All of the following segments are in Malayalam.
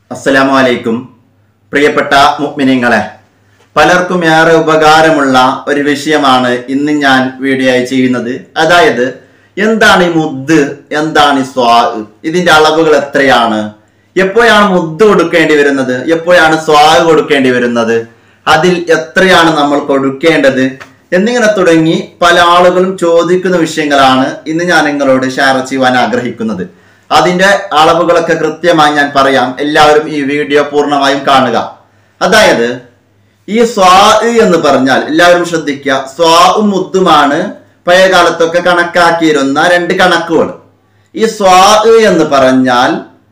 അസ്സലാമു അലൈക്കും പ്രിയപ്പെട്ട മുഅ്മിനീങ്ങളെ പലർക്കും ഏറെ ഉപകാരമുള്ള ഒരു വിഷയമാണ് ഇന്ന് ഞാൻ വീഡിയോ ആയി ചെയ്യുന്നത് അതായത് എന്താണ് ഈ മുദ് എന്താണ് ഈ സ്വാ ഇതിന്റെ അളവുകൾ എത്രയാണ് എപ്പോഴാണ് മുദ് കൊടുക്കേണ്ടി വരുന്നത് എപ്പോഴാണ് സ്വാഗ് കൊടുക്കേണ്ടി വരുന്നത് അതിൽ എത്രയാണ് നമ്മൾ കൊടുക്കേണ്ടത് എന്നിങ്ങനെ തുടങ്ങി പല ആളുകളും ചോദിക്കുന്ന വിഷയങ്ങളാണ് ഇന്ന് ഞാൻ നിങ്ങളോട് ഷെയർ ചെയ്യുവാൻ ആഗ്രഹിക്കുന്നത് അതിന്റെ അളവുകളൊക്കെ കൃത്യമായി ഞാൻ പറയാം എല്ലാവരും ഈ വീഡിയോ പൂർണ്ണമായും കാണുക അതായത് ഈ സ്വാ എന്ന് പറഞ്ഞാൽ എല്ലാവരും ശ്രദ്ധിക്കുക സ്വാഉം മുദ്ദുമാണ് പഴയ കാലത്തൊക്കെ കണക്കാക്കിയിരുന്ന രണ്ട് കണക്കുകൾ ഈ സ്വാ എന്ന് പറഞ്ഞാൽ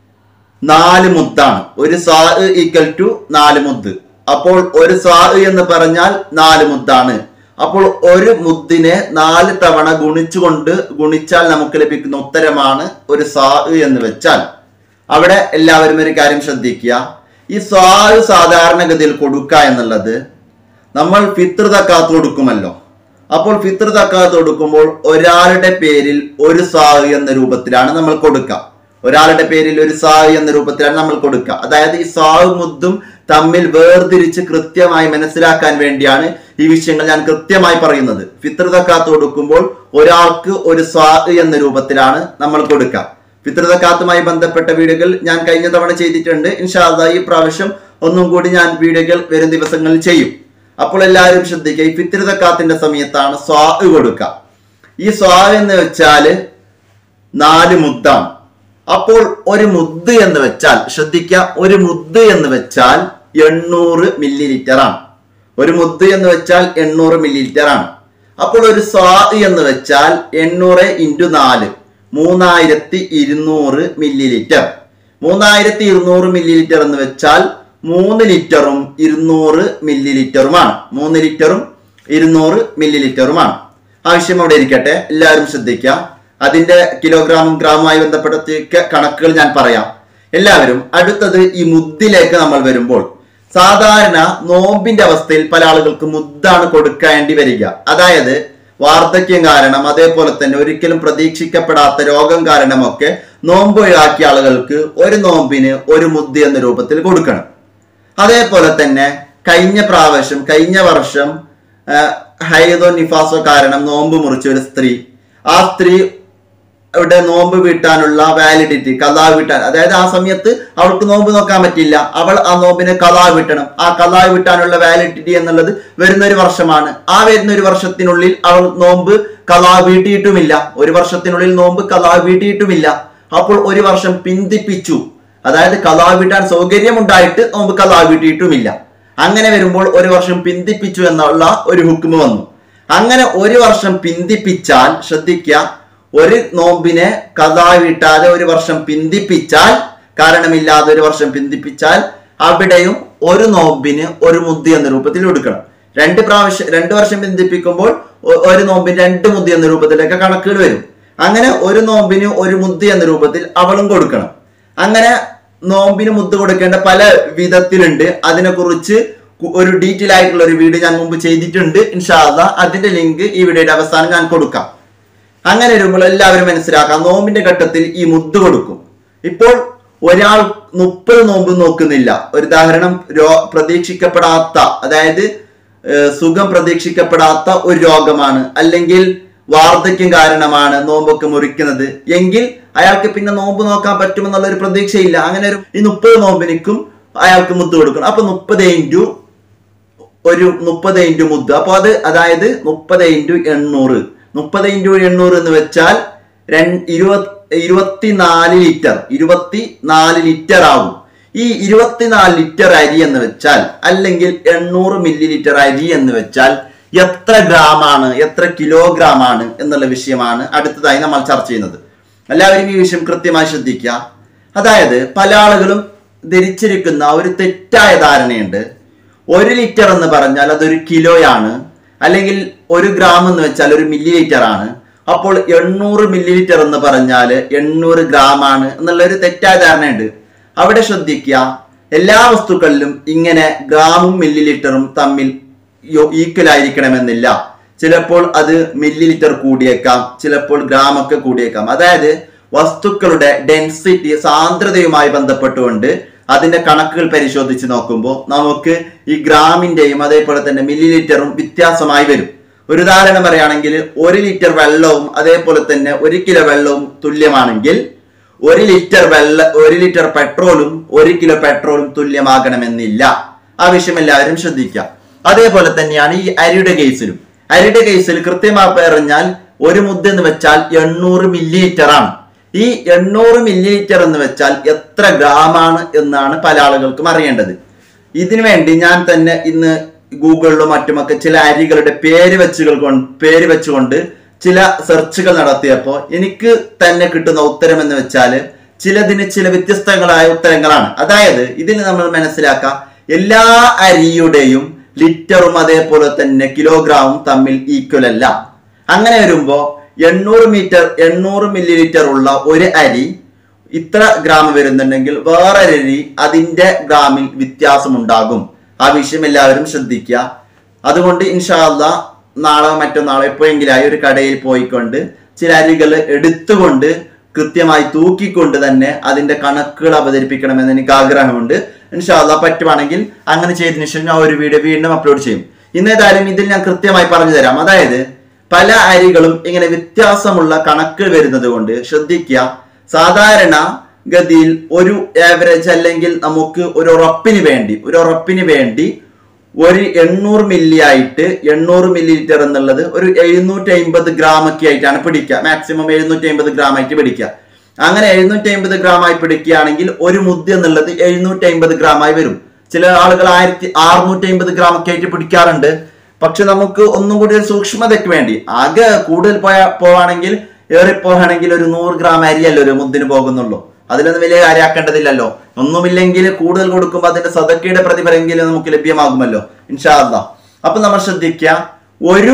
നാല് മുദ്ദാണ് ഒരു സ്വാ ഈക്വൽ ടു നാല് മുദ്ദ് അപ്പോൾ ഒരു സ്വാ എന്ന് പറഞ്ഞാൽ നാല് മുദ്ദാണ് അപ്പോൾ ഒരു മുദ്ദിനെ നാല് തവണ ഗുണിച്ചുകൊണ്ട് ഗുണിച്ചാൽ നമുക്ക് ലഭിക്കുന്ന ഉത്തരമാണ് ഒരു സ്വാ എന്ന് വെച്ചാൽ അവിടെ എല്ലാവരും ഒരു കാര്യം ശ്രദ്ധിക്കുക ഈ സ്വാ സാധാരണഗതിയിൽ കൊടുക്കുക എന്നുള്ളത് നമ്മൾ ഫിത്ർ തക്കാത്ത് കൊടുക്കുമല്ലോ അപ്പോൾ ഫിത്ർ തക്കാത്ത് കൊടുക്കുമ്പോൾ ഒരാളുടെ പേരിൽ ഒരു സാഹ് എന്ന രൂപത്തിലാണ് നമ്മൾ കൊടുക്കുക ഒരാളുടെ പേരിൽ ഒരു സാഹ് എന്ന രൂപത്തിലാണ് നമ്മൾ കൊടുക്കുക അതായത് ഈ സാഹ് മുദ്ദും തമ്മിൽ വേർതിരിച്ച് കൃത്യമായി മനസ്സിലാക്കാൻ വേണ്ടിയാണ് ഈ വിഷയങ്ങൾ ഞാൻ കൃത്യമായി പറയുന്നത് ഫിത്ർ തക്കാത്ത് കൊടുക്കുമ്പോൾ ഒരാൾക്ക് ഒരു സാഹ് എന്ന രൂപത്തിലാണ് നമ്മൾ കൊടുക്കുക ഫിത്ർ തക്കാത്തുമായി ബന്ധപ്പെട്ട വീഡിയോകൾ ഞാൻ കഴിഞ്ഞ തവണ ചെയ്തിട്ടുണ്ട് ഇൻഷാല്ല ഈ പ്രാവശ്യം ഒന്നും കൂടി ഞാൻ വീഡിയോകൾ വരും ദിവസങ്ങളിൽ ചെയ്യും അപ്പോൾ എല്ലാവരും ശ്രദ്ധിക്കുക ഈ ഫിത്ർ തക്കാത്തിന്റെ സമയത്താണ് സ്വാ കൊടുക്കുക ഈ സ്വാ എന്ന് വെച്ചാല് നാല് മുദ്ദാണ് അപ്പോൾ ഒരു മുദ്ദ് എന്ന് വെച്ചാൽ ശ്രദ്ധിക്കുക ഒരു മുദ്ദ് എന്ന് വെച്ചാൽ എണ്ണൂറ് മില്ലി ലിറ്റർ ആണ് ഒരു മുദ്ദ് എന്ന് വെച്ചാൽ എണ്ണൂറ് മില്ലി ലിറ്റർ ആണ് അപ്പോൾ ഒരു സ്വാ എന്ന് വെച്ചാൽ എണ്ണൂറ് ഇൻറ്റു നാല് മൂന്നായിരത്തി ഇരുന്നൂറ് മില്ലി ലിറ്റർ മൂന്നായിരത്തി ഇരുന്നൂറ് മില്ലി ലിറ്റർ എന്ന് വെച്ചാൽ മൂന്ന് ലിറ്ററും ഇരുന്നൂറ് മില്ലി ലിറ്ററുമാണ് മൂന്ന് ലിറ്ററും ഇരുന്നൂറ് മില്ലി ലിറ്ററുമാണ് ആവശ്യം അവിടെ ഇരിക്കട്ടെ എല്ലാവരും ശ്രദ്ധിക്കുക അതിന്റെ കിലോഗ്രാമും ഗ്രാമുമായി ബന്ധപ്പെടുത്തിയ കണക്കുകൾ ഞാൻ പറയാം എല്ലാവരും അടുത്തത് ഈ മുദ്ദിലേക്ക് നമ്മൾ വരുമ്പോൾ സാധാരണ നോമ്പിന്റെ അവസ്ഥയിൽ പല ആളുകൾക്ക് മുദ്ദാണ് കൊടുക്കേണ്ടി വരിക അതായത് വാർദ്ധക്യം കാരണം അതേപോലെ തന്നെ ഒരിക്കലും പ്രതീക്ഷിക്കപ്പെടാത്ത രോഗം കാരണമൊക്കെ നോമ്പ് ഒഴിവാക്കിയ ആളുകൾക്ക് ഒരു നോമ്പിന് ഒരു മുദ്ദ് എന്ന രൂപത്തിൽ കൊടുക്കണം അതേപോലെ തന്നെ കഴിഞ്ഞ പ്രാവശ്യം കഴിഞ്ഞ വർഷം ആ, ഹൈദോ നിഫാസോ കാരണം നോമ്പ് മുറിച്ച ഒരു സ്ത്രീ ആ സ്ത്രീ ഇവിടെ നോമ്പ് വീട്ടാനുള്ള വാലിഡിറ്റി കലാ വീട്ടാൻ അതായത് ആ സമയത്ത് അവൾക്ക് നോമ്പ് നോക്കാൻ പറ്റില്ല അവൾ ആ നോമ്പിനെ കലാ വീട്ടണം ആ കലാ വീട്ടാനുള്ള വാലിഡിറ്റി എന്നുള്ളത് വരുന്ന ഒരു വർഷമാണ് ആ വരുന്ന ഒരു വർഷത്തിനുള്ളിൽ അവൾ നോമ്പ് കലാ വീട്ടിയിട്ടുമില്ല ഒരു വർഷത്തിനുള്ളിൽ നോമ്പ് കലാ വീട്ടിയിട്ടുമില്ല അപ്പോൾ ഒരു വർഷം പിന്തിപ്പിച്ചു അതായത് കലാ വീട്ടാൻ സൗകര്യമുണ്ടായിട്ട് നോമ്പ് കലാ വീട്ടിയിട്ടുമില്ല അങ്ങനെ വരുമ്പോൾ ഒരു വർഷം പിന്തിപ്പിച്ചു എന്നുള്ള ഒരു ഹുക്കുമ് വന്നു അങ്ങനെ ഒരു വർഷം പിന്തിപ്പിച്ചാൽ ശ്രദ്ധിക്കുക ഒരു നോമ്പിനെ കഥാ വീട്ടാതെ ഒരു വർഷം പിന്തിപ്പിച്ചാൽ കാരണമില്ലാതെ ഒരു വർഷം പിന്തിപ്പിച്ചാൽ അവിടെയും ഒരു നോമ്പിന് ഒരു മുദ്ദി എന്ന രൂപത്തിൽ എടുക്കണം രണ്ട് പ്രാവശ്യം രണ്ട് വർഷം പിന്തിപ്പിക്കുമ്പോൾ ഒ- ഒരു നോമ്പിന് രണ്ട് മുദ്ദി എന്ന രൂപത്തിലൊക്കെ കണക്കുകൾ വരും അങ്ങനെ ഒരു നോമ്പിന് ഒരു മുദ്ദി എന്ന രൂപത്തിൽ അവളും കൊടുക്കണം അങ്ങനെ നോമ്പിന് മുദ്ദ് കൊടുക്കേണ്ട പല വിധത്തിലുണ്ട് അതിനെക്കുറിച്ച് കു- ഒരു ഡീറ്റെയിൽ ആയിട്ടുള്ള ഒരു വീഡിയോ ഞാൻ മുമ്പ് ചെയ്തിട്ടുണ്ട് ഇൻഷാല്ല അതിന്റെ ലിങ്ക് ഈ വീഡിയോയുടെ അവസാനം ഞാൻ കൊടുക്കാം അങ്ങനെ വരുമ്പോൾ എല്ലാവരും മനസ്സിലാക്കാം നോമ്പിന്റെ ഘട്ടത്തിൽ ഈ മുദ്ദ് കൊടുക്കും ഇപ്പോൾ ഒരാൾ മുപ്പത് നോമ്പ് നോക്കുന്നില്ല ഒരു ഉദാഹരണം രോ പ്രതീക്ഷിക്കപ്പെടാത്ത അതായത് ഏഹ്, സുഖം പ്രതീക്ഷിക്കപ്പെടാത്ത ഒരു രോഗമാണ് അല്ലെങ്കിൽ വാർദ്ധക്യം കാരണമാണ് നോമ്പൊക്കെ മുറിക്കുന്നത് എങ്കിൽ അയാൾക്ക് പിന്നെ നോമ്പ് നോക്കാൻ പറ്റുമെന്നുള്ള ഒരു പ്രതീക്ഷയില്ല അങ്ങനെ ഒരു ഈ മുപ്പത് നോമ്പിനിക്കും അയാൾക്ക് മുദ്ദ് കൊടുക്കണം അപ്പൊ മുപ്പത് ഇൻറ്റു ഒരു മുപ്പത് ഇൻറ്റു മുദ്ദ് അപ്പൊ അത് അതായത് മുപ്പത് ഇൻറ്റു എണ്ണൂറ് മുപ്പത് ഇൻറ്റു എണ്ണൂറ് എന്ന് വെച്ചാൽ രണ്ട് ഇരുപത് ഇരുപത്തിനാല് ലിറ്റർ ഇരുപത്തി നാല് ലിറ്റർ ആകും ഈ ഇരുപത്തിനാല് ലിറ്റർ അരി എന്ന് വെച്ചാൽ അല്ലെങ്കിൽ എണ്ണൂറ് മില്ലി ലിറ്റർ അരി എന്ന് വെച്ചാൽ എത്ര ഗ്രാമാണ് എത്ര കിലോഗ്രാം ആണ് എന്നുള്ള വിഷയമാണ് അടുത്തതായി നമ്മൾ ചർച്ച ചെയ്യുന്നത് എല്ലാവരും ഈ വിഷയം കൃത്യമായി ശ്രദ്ധിക്കുക അതായത് പല ആളുകളും ധരിച്ചിരിക്കുന്ന ഒരു തെറ്റായ ധാരണയുണ്ട് ഒരു ലിറ്റർ എന്ന് പറഞ്ഞാൽ അതൊരു കിലോയാണ് അല്ലെങ്കിൽ ഒരു ഗ്രാം എന്ന് വെച്ചാൽ ഒരു മില്ലി ലിറ്റർ ആണ് അപ്പോൾ എണ്ണൂറ് മില്ലി ലിറ്റർ എന്ന് പറഞ്ഞാൽ എണ്ണൂറ് ഗ്രാം ആണ് എന്നുള്ള ഒരു തെറ്റായ ധാരണയുണ്ട് അവിടെ ശ്രദ്ധിക്കുക എല്ലാ വസ്തുക്കളിലും ഇങ്ങനെ ഗ്രാമും മില്ലി ലിറ്ററും തമ്മിൽ ഈക്വൽ ആയിരിക്കണമെന്നില്ല ചിലപ്പോൾ അത് മില്ലി ലിറ്റർ കൂടിയേക്കാം ചിലപ്പോൾ ഗ്രാം ഒക്കെ കൂടിയേക്കാം അതായത് വസ്തുക്കളുടെ ഡെൻസിറ്റി സാന്ദ്രതയുമായി ബന്ധപ്പെട്ടുകൊണ്ട് അതിന്റെ കണക്കുകൾ പരിശോധിച്ച് നോക്കുമ്പോൾ നമുക്ക് ഈ ഗ്രാമിന്റെയും അതേപോലെ തന്നെ മില്ലി ലിറ്ററും വ്യത്യാസമായി വരും ഒരു ഉദാഹരണം പറയുകയാണെങ്കിൽ ഒരു ലിറ്റർ വെള്ളവും അതേപോലെ തന്നെ ഒരു കിലോ വെള്ളവും തുല്യമാണെങ്കിൽ ഒരു ലിറ്റർ വെള്ള ഒരു ലിറ്റർ പെട്രോളും ഒരു കിലോ പെട്രോളും തുല്യമാകണമെന്നില്ല ആ വിഷയം എല്ലാവരും ശ്രദ്ധിക്കുക അതേപോലെ തന്നെയാണ് ഈ അരിയുടെ കേസിലും അരിയുടെ കേസിൽ കൃത്യമായി പറഞ്ഞാൽ ഒരു മുദ്ദ എന്ന് വെച്ചാൽ എണ്ണൂറ് മില്ലി ലിറ്റർ ആണ് ഈ എണ്ണൂറ് മില്ലി ലിറ്റർ എന്ന് വെച്ചാൽ എത്ര ഗ്രാമാണ് എന്നാണ് പല ആളുകൾക്കും അറിയേണ്ടത് ഇതിനു വേണ്ടി ഞാൻ തന്നെ ഇന്ന് ഗൂഗിളിലും മറ്റുമൊക്കെ ചില അരികളുടെ പേര് വെച്ചുകൾ കൊണ്ട് പേര് വെച്ചുകൊണ്ട് ചില സെർച്ചുകൾ നടത്തിയപ്പോൾ എനിക്ക് തന്നെ കിട്ടുന്ന ഉത്തരം എന്ന് വെച്ചാൽ ചിലതിന് ചില വ്യത്യസ്തങ്ങളായ ഉത്തരങ്ങളാണ് അതായത് ഇതിന് നമ്മൾ മനസ്സിലാക്കാം എല്ലാ അരിയുടെയും ലിറ്ററും അതേപോലെ തന്നെ കിലോഗ്രാമും തമ്മിൽ ഈക്വൽ അല്ല അങ്ങനെ വരുമ്പോൾ എണ്ണൂറ് മീറ്റർ എണ്ണൂറ് മില്ലി ലിറ്റർ ഉള്ള ഒരു അരി ഇത്ര ഗ്രാം വരുന്നുണ്ടെങ്കിൽ വേറെ അരി അതിന്റെ ഗ്രാമിൽ വ്യത്യാസമുണ്ടാകും ആ വിഷയം എല്ലാവരും ശ്രദ്ധിക്കുക അതുകൊണ്ട് ഇൻഷാല്ല നാളെ മറ്റന്നാളോ എപ്പോഴെങ്കിലായി ഒരു കടയിൽ പോയിക്കൊണ്ട് ചില അരികൾ എടുത്തുകൊണ്ട് കൃത്യമായി തൂക്കിക്കൊണ്ട് തന്നെ അതിന്റെ കണക്കുകൾ അവതരിപ്പിക്കണമെന്ന് എനിക്ക് ആഗ്രഹമുണ്ട് ഇൻഷാല്ല പറ്റുവാണെങ്കിൽ അങ്ങനെ ചെയ്തതിനു ശേഷം ഞാൻ ഒരു വീഡിയോ വീണ്ടും അപ്ലോഡ് ചെയ്യും ഇന്നേതായാലും ഇതിൽ ഞാൻ കൃത്യമായി പറഞ്ഞു തരാം അതായത് പല അരികളും ഇങ്ങനെ വ്യത്യാസമുള്ള കണക്കുകൾ വരുന്നത് കൊണ്ട് ശ്രദ്ധിക്കുക സാധാരണ ഗതിയിൽ ഒരു ആവറേജ് അല്ലെങ്കിൽ നമുക്ക് ഒരു ഉറപ്പിന് വേണ്ടി ഒരു ഉറപ്പിന് വേണ്ടി ഒരു എണ്ണൂറ് മില്ലി ആയിട്ട് എണ്ണൂറ് മില്ലി ലിറ്റർ എന്നുള്ളത് ഒരു എഴുന്നൂറ്റി അമ്പത് ഗ്രാം ഒക്കെ ആയിട്ടാണ് പിടിക്കുക മാക്സിമം എഴുന്നൂറ്റി അമ്പത് ഗ്രാം ആയിട്ട് പിടിക്കുക അങ്ങനെ എഴുന്നൂറ്റി അമ്പത് ഗ്രാം ആയി പിടിക്കുകയാണെങ്കിൽ ഒരു മുദ്ദ എന്നുള്ളത് എഴുന്നൂറ്റി അമ്പത് ഗ്രാം ആയി വരും ചില ആളുകൾ ആയിരത്തി അറുന്നൂറ്റി അമ്പത് ഗ്രാം ഒക്കെ ആയിട്ട് പിടിക്കാറുണ്ട് പക്ഷെ നമുക്ക് ഒന്നും കൂടി ഒരു സൂക്ഷ്മതയ്ക്ക് വേണ്ടി ആകെ കൂടുതൽ പോയ പോവാണെങ്കിൽ ഏറിപ്പോവാണെങ്കിൽ ഒരു നൂറ് ഗ്രാം അരിയല്ലോ ഒരു മുദ്ദിന് പോകുന്നുള്ളൂ അതിലൊന്നും വലിയ കാര്യമാക്കേണ്ടതില്ലല്ലോ ഒന്നുമില്ലെങ്കിൽ കൂടുതൽ കൊടുക്കുമ്പോൾ അതിന്റെ സതക്കയുടെ പ്രതിഫലമെങ്കിലും നമുക്ക് ലഭ്യമാകുമല്ലോ ഇൻഷാ അല്ലാ അപ്പൊ നമ്മൾ ശ്രദ്ധിക്കുക ഒരു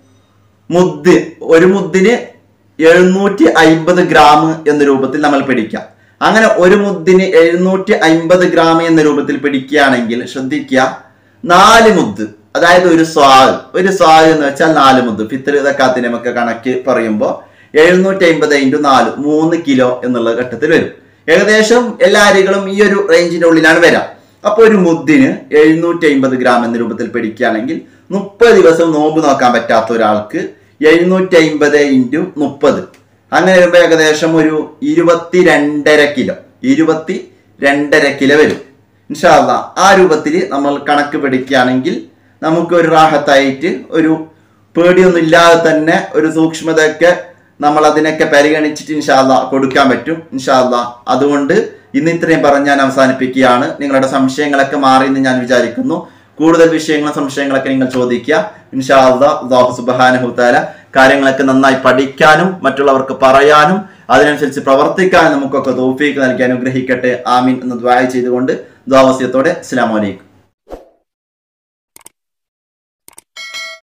മുദ്ദ് ഒരു മുദ്ദിന് എഴുന്നൂറ്റി അയിമ്പത് ഗ്രാം എന്ന രൂപത്തിൽ നമ്മൾ പിടിക്കാം അങ്ങനെ ഒരു മുദ്ദിന് എഴുന്നൂറ്റി അയിമ്പത് ഗ്രാം എന്ന രൂപത്തിൽ പിടിക്കുകയാണെങ്കിൽ ശ്രദ്ധിക്കുക നാല് മുദ്ദ് അതായത് ഒരു സ്വാദ് ഒരു സ്വാദ് എന്ന് വെച്ചാൽ നാല് മുദ്ദ് ഫിത്തർ ഇതൊക്കാത്തിന് നമുക്ക് കണക്ക് പറയുമ്പോൾ എഴുന്നൂറ്റി അമ്പത് ഇൻറ്റു നാല് മൂന്ന് കിലോ എന്നുള്ള ഘട്ടത്തിൽ വരും ഏകദേശം എല്ലാ അരികളും ഈ ഒരു റേഞ്ചിന്റെ ഉള്ളിലാണ് വരാം അപ്പൊ ഒരു മുദ്ദിന് എഴുന്നൂറ്റി അമ്പത് ഗ്രാം എന്ന രൂപത്തിൽ പിടിക്കുകയാണെങ്കിൽ മുപ്പത് ദിവസം നോമ്പ് നോക്കാൻ പറ്റാത്ത ഒരാൾക്ക് എഴുന്നൂറ്റി അമ്പത് ഇൻറ്റു മുപ്പത് അങ്ങനെ വരുമ്പോൾ ഏകദേശം ഒരു ഇരുപത്തി രണ്ടര കിലോ ഇരുപത്തി രണ്ടര കിലോ വരും ഇൻഷാല്ല ആ രൂപത്തിൽ നമ്മൾ കണക്ക് പിടിക്കുകയാണെങ്കിൽ നമുക്ക് ഒരു റാഹത്തായിട്ട് ഒരു പേടിയൊന്നും ഇല്ലാതെ തന്നെ ഒരു സൂക്ഷ്മതയൊക്കെ നമ്മൾ അതിനൊക്കെ പരിഗണിച്ചിട്ട് ഇൻഷാല്ല കൊടുക്കാൻ പറ്റും ഇൻഷാല്ല അതുകൊണ്ട് ഇന്ന് ഇത്രയും പറഞ്ഞ് ഞാൻ അവസാനിപ്പിക്കുകയാണ് നിങ്ങളുടെ സംശയങ്ങളൊക്കെ മാറി എന്ന് ഞാൻ വിചാരിക്കുന്നു കൂടുതൽ വിഷയങ്ങളും സംശയങ്ങളൊക്കെ നിങ്ങൾ ചോദിക്കുക ഇൻഷാല്ല അള്ളാഹു സുബാനഹുത്താല കാര്യങ്ങളൊക്കെ നന്നായി പഠിക്കാനും മറ്റുള്ളവർക്ക് പറയാനും അതിനനുസരിച്ച് പ്രവർത്തിക്കാനും നമുക്കൊക്കെ തോഫീക്ക് നൽകി അനുഗ്രഹിക്കട്ടെ ആമീൻ എന്ന് ദ്വായ ചെയ്തുകൊണ്ട് ദ്വാവസ്യത്തോടെ അസ്സാം വലൈക്കും